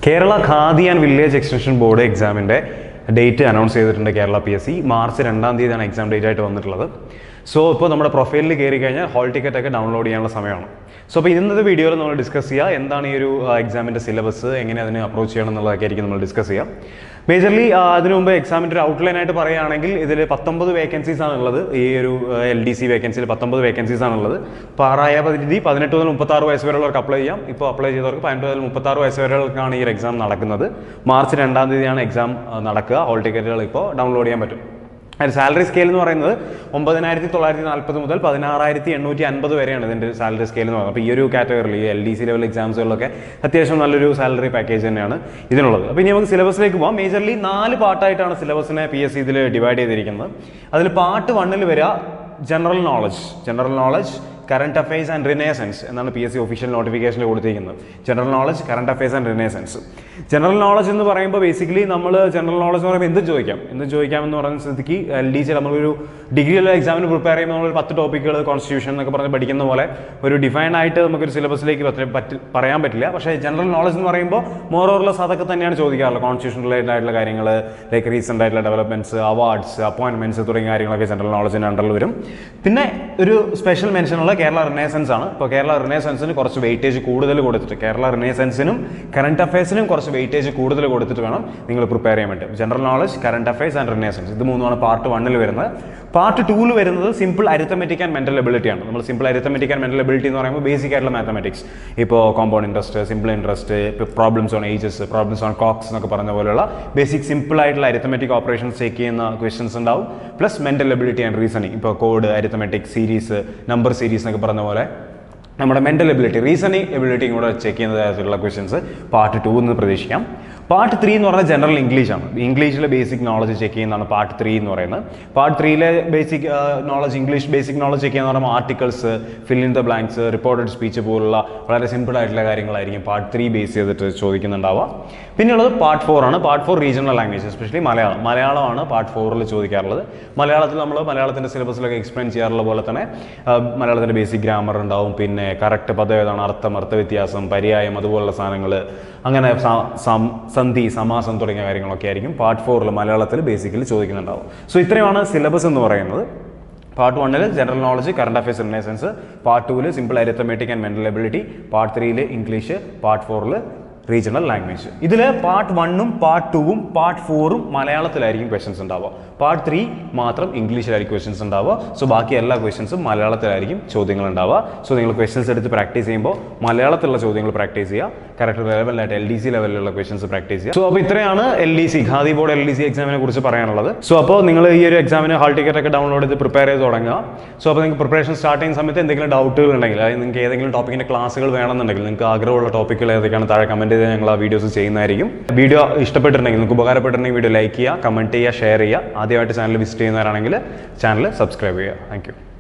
Kerala Khadi and village extension board എക്സാമിൻ്റെ date announce ചെയ്തിട്ടുണ്ട് Kerala P S C March രണ്ടാം തീയതിയാണ് എക്സാം ഡേറ്റ് ആയിട്ട് വന്നിട്ടുള്ളത് സോ ഇപ്പോൾ നമ്മുടെ പ്രൊഫൈലിൽ കയറി കഴിഞ്ഞാൽ ഹാൾ ടിക്കറ്റ് ഒക്കെ ഡൗൺലോഡ് ചെയ്യാനുള്ള സമയമാണ് സോ അപ്പോൾ ഇന്നത്തെ വീഡിയോയിൽ നമ്മൾ ഡിസ്കസ് ചെയ്യുക എന്താണ് ഈ ഒരു എക്സാമിൻ്റെ സിലബസ് എങ്ങനെ അതിനെ അപ്രോച്ച് ചെയ്യണം എന്നുള്ളതൊക്കെ ആയിരിക്കും നമ്മൾ ഡിസ്കസ് ചെയ്യുക മേജർലി അതിനു മുമ്പ് എക്സാമിൻ്റെ ഒരു ഔട്ട്ലൈൻ ആയിട്ട് പറയുകയാണെങ്കിൽ ഇതിൽ പത്തൊമ്പത് വേക്കൻസീസ് ആണുള്ളത് ഈ ഒരു എൽ ഡി സി വേക്കൻസിയിൽ പത്തൊമ്പത് വേക്കൻസീസ് ആണുള്ളത് ഇപ്പോൾ ആറായ പദ്ധതി പതിനെട്ട് മുതൽ മുപ്പത്താറ് വയസ്സ് വരെയുള്ളവർക്ക് അപ്ലൈ ചെയ്യാം ഇപ്പോൾ അപ്ലൈ ചെയ്തവർക്ക് പതിനെട്ട് മുതൽ മുപ്പത്താറ് വയസ്സ് വരെയുള്ളവർക്കാണ് ഈ ഒരു എക്സാം നടക്കുന്നത് മാർച്ച് രണ്ടാം തീയതിയാണ് എക്സാം നടക്കുക ഹോൾ ടിക്കറ്റുകൾ ഇപ്പോൾ ഡൗൺലോഡ് ചെയ്യാൻ പറ്റും അതിന് സാലറി സ്കെയിൽ എന്ന് പറയുന്നത് ഒമ്പതിനായിരത്തി തൊള്ളായിരത്തി നാൽപ്പത് മുതൽ പതിനാറായിരത്തി എണ്ണൂറ്റി അൻപത് വരെയാണ് ഇതിൻ്റെ സാലറി സ്കെയിൽ എന്ന് പറയുന്നത് അപ്പോൾ ഈ ഒരു കാറ്റഗറിയിൽ ഈ എൽ ഡി സി ലെവൽ എക്സാംസുകളിലൊക്കെ അത്യാവശ്യം നല്ലൊരു സാലറി പാക്കേജ് തന്നെയാണ് ഇതിനുള്ളത് അപ്പോൾ ഇനി നമുക്ക് സിലബസിലേക്ക് പോകാം മേജർലി നാല് പാർട്ടായിട്ടാണ് സിലബസിനെ പി എസ് സി ഇതിൽ ഡിവൈഡ് ചെയ്തിരിക്കുന്നത് അതിൽ പാർട്ട് വണ്ണിൽ വരിക general knowledge general knowledge current affairs and renaissance എന്നാണ് പി എസ് സി ഒഫീഷ്യൽ നോട്ടിഫിക്കേഷനിൽ കൊടുത്തിരിക്കുന്നത് general knowledge current affairs and renaissance general knowledge എന്ന് പറയുമ്പോൾ ബേസിക്കലി നമ്മൾ ജനറൽ നോളജ് എന്ന് പറയുമ്പോൾ എന്ത് ചോദിക്കാം എന്ത് ചോദിക്കാമെന്ന് പറയുന്ന സ്ഥിതിക്ക് എൽ ഡി സി നമ്മളൊരു ഡിഗ്രി ലെവൽ എക്സാമിന് പ്രിപ്പയർ ചെയ്യുമ്പോൾ നമ്മൾ പത്ത് ടോപ്പിക്കുകൾ കോൺസ്റ്റിറ്റ്യൂഷൻ എന്നൊക്കെ പറഞ്ഞ് പഠിക്കുന്ന പോലെ ഒരു ഡിഫൈൻ ആയിട്ട് നമുക്കൊരു സിലബസിലേക്ക് പറ്റ- പറ്റി പറയാൻ പറ്റില്ല പക്ഷേ ജനറൽ നോളജ് എന്ന് പറയുമ്പോൾ മോർ ഓർലെസ് അതൊക്കെ തന്നെയാണ് ചോദിക്കാറുള്ളത് കോൺസ്റ്റിറ്റ്യൂഷൻ റിലേറ്റഡ് ആയിട്ടുള്ള കാര്യങ്ങൾ ലൈക്ക് റീസെൻ്റ് ആയിട്ടുള്ള ഡെവലപ്മെൻറ്റ്സ് അവാർഡ്സ് അപ്പോയിൻമെൻറ്റ്സ് തുടങ്ങിയ കാര്യങ്ങളൊക്കെ ജനറൽ നോളജിൻ്റെ അണ്ടറിൽ വരും പിന്നെ ഒരു സ്പെഷ്യൽ മെൻഷനുള്ള കേരള റിനേസൻസ് ആണ് ഇപ്പോൾ കേരള റിനേസൻസിന് കുറച്ച് വെയിറ്റേജ് കൂടുതൽ കൊടുത്തിട്ട് കേരള റിനേസൻസിനും കറണ്ട് അഫയേഴ്സിനും കുറച്ച് വെയിറ്റേജ് കൂടുതൽ കൊടുത്തിട്ട് വേണം നിങ്ങൾ പ്രിപ്പയർ ചെയ്യാൻ വേണ്ടി general knowledge current affairs and renaissance ഇത് മൂന്നുമാണ് പാർട്ട് വണ്ണിൽ വരുന്നത് പാർട്ട് ടൂവിൽ വരുന്നത് simple arithmetic and mental ability ആണ് നമ്മൾ simple arithmetic and mental ability എന്ന് പറയുമ്പോൾ ബേസിക് ആയിട്ടുള്ള മാത്തമെറ്റിക്സ് ഇപ്പോൾ കോമ്പൗണ്ട് ഇൻട്രസ്റ്റ് സിമ്പിൾ ഇൻട്രസ്റ്റ് ഇപ്പോൾ problems on ages problems on clocks എന്നൊക്കെ പറഞ്ഞ പോലെയുള്ള ബേസിക് സിമ്പിൾ ആയിട്ടുള്ള അരിത്തമെറ്റിക് ഓപ്പറേഷൻസ് ചെക്ക് ചെയ്യുന്ന ക്വസ്റ്റൻസ് ഉണ്ടാവും plus mental ability and reasoning ഇപ്പോൾ code arithmetic series number series എന്നൊക്കെ പറഞ്ഞ പോലെ നമ്മുടെ മെന്റൽ എബിലിറ്റി റീസണിങ് എബിലിറ്റിയും കൂടെ ചെക്ക് ചെയ്യുന്ന തരത്തിലുള്ള ക്വസ്റ്റ്യൻസ് പാർട്ട് ടു എന്ന് പ്രതീക്ഷിക്കാം പാർട്ട് ത്രീ എന്ന് പറഞ്ഞാൽ ജനറൽ ഇംഗ്ലീഷ് ആണ് ഇംഗ്ലീഷിലെ ബേസിക് നോളജ് ചെക്ക് ചെയ്യുന്നതാണ് പാർട്ട് ത്രീ എന്ന് പറയുന്നത് പാർട്ട് ത്രീയിലെ basic knowledge English basic knowledge check ചെയ്യുന്ന പറയുമ്പോൾ articles fill in the blanks reported speech പോലുള്ള വളരെ സിമ്പിൾ ആയിട്ടുള്ള കാര്യങ്ങളായിരിക്കും പാർട്ട് ത്രീ ബേസ് ചെയ്തിട്ട് ചോദിക്കുന്നുണ്ടാവുക പിന്നെയുള്ളത് പാർട്ട് ഫോർ ആണ് part four regional language especially Malayalam മലയാളമാണ് പാർട്ട് ഫോറിൽ ചോദിക്കാറുള്ളത് മലയാളത്തിൽ നമ്മൾ മലയാളത്തിൻ്റെ സിലബസിലൊക്കെ എക്സ്പ്ലെയിൻ ചെയ്യാറുള്ള പോലെ തന്നെ ആ, മലയാളത്തിൻ്റെ ബേസിക് ഗ്രാമർ ഉണ്ടാവും പിന്നെ കറക്റ്റ് പദം ഏതാണ് അർത്ഥം അർത്ഥവ്യത്യാസം പര്യായം അതുപോലുള്ള സാധനങ്ങൾ അങ്ങനെ സ- സം- സന്ധി സമാസം തുടങ്ങിയ കാര്യങ്ങളൊക്കെ ആയിരിക്കും പാർട്ട് ഫോറിൽ മലയാളത്തിൽ ബേസിക്കലി ചോദിക്കുന്നുണ്ടാവും സോ ഇത്രയുമാണ് സിലബസ് എന്ന് പറയുന്നത് പാർട്ട് വണ്ണിൽ general knowledge current affairs renaissance part ടൂവിൽ simple arithmetic and mental ability part ത്രീയിൽ ഇംഗ്ലീഷ് പാർട്ട് ഫോറിൽ റീജിയണൽ ലാംഗ്വേജ് ഇതിൽ പാർട്ട് വണ്ണും പാർട്ട് ടൂവും പാർട്ട് ഫോറും മലയാളത്തിലായിരിക്കും ക്വസ്റ്റൻസ് ഉണ്ടാവുക പാർട്ട് ത്രീ മാത്രം ഇംഗ്ലീഷിലായിരിക്കും ക്വസ്റ്റൻസ് ഉണ്ടാവുക സോ ബാക്കി എല്ലാ ക്വസ്റ്റൻസും മലയാളത്തിലായിരിക്കും ചോദ്യങ്ങൾ ഉണ്ടാവുക സോ നിങ്ങൾ ക്വസ്റ്റൻസ് എടുത്ത് പ്രാക്ടീസ് ചെയ്യുമ്പോൾ മലയാളത്തിലുള്ള ചോദ്യങ്ങൾ പ്രാക്ടീസ് ചെയ്യുക കറക്റ്റ് ലെവൽ ആയിട്ട് എൽ ഡി സി ലെവലിലുള്ള ക്വസ്റ്റൻസ് പ്രാക്ടീസ് ചെയ്യുക സോ അപ്പോൾ ഇത്രയാണ് L D C Khadi board L D C എക്സാമിനെ കുറിച്ച് പറയാനുള്ളത് സോ അപ്പോൾ നിങ്ങൾ ഈ ഒരു എക്സാമിന് ഹാൾ ടിക്കറ്റ് ഒക്കെ ഡൗൺലോഡ് ചെയ്ത് പ്രിപ്പയർ ചെയ്ത് തുടങ്ങുക സോ അപ്പോൾ നിങ്ങൾക്ക് പ്രിപ്പറേഷൻ സ്റ്റാർട്ട് ചെയ്യുന്ന സമയത്ത് എന്തെങ്കിലും ഡൗട്ടുകൾ ഉണ്ടെങ്കിൽ അതായത് നിങ്ങൾക്ക് ഏതെങ്കിലും ടോപ്പിക്കിൻ്റെ ക്ലാസ്സുകൾ വേണമെന്നുണ്ടെങ്കിൽ നിങ്ങൾക്ക് ആഗ്രഹമുള്ള ടോപ്പിക്കുകൾ ഏതൊക്കെയാണ് താഴെ കമൻറ്റ് ചെയ്ത് ഞങ്ങൾ ആ വീഡിയോസ് ചെയ്യുന്നതായിരിക്കും വീഡിയോ ഇഷ്ടപ്പെട്ടിട്ടുണ്ടെങ്കിൽ നിങ്ങൾക്ക് ഉപകാരപ്പെട്ടിട്ടുണ്ടെങ്കിൽ വീഡിയോ ലൈക്ക് ചെയ്യുക കമൻറ്റ് ചെയ്യുക ഷെയർ ചെയ്യുക ആദ്യമായിട്ട് ചാനൽ വിസിറ്റ് ചെയ്യുന്നവരാണെങ്കിൽ ചാനൽ സബ്സ്ക്രൈബ് ചെയ്യുക താങ്ക്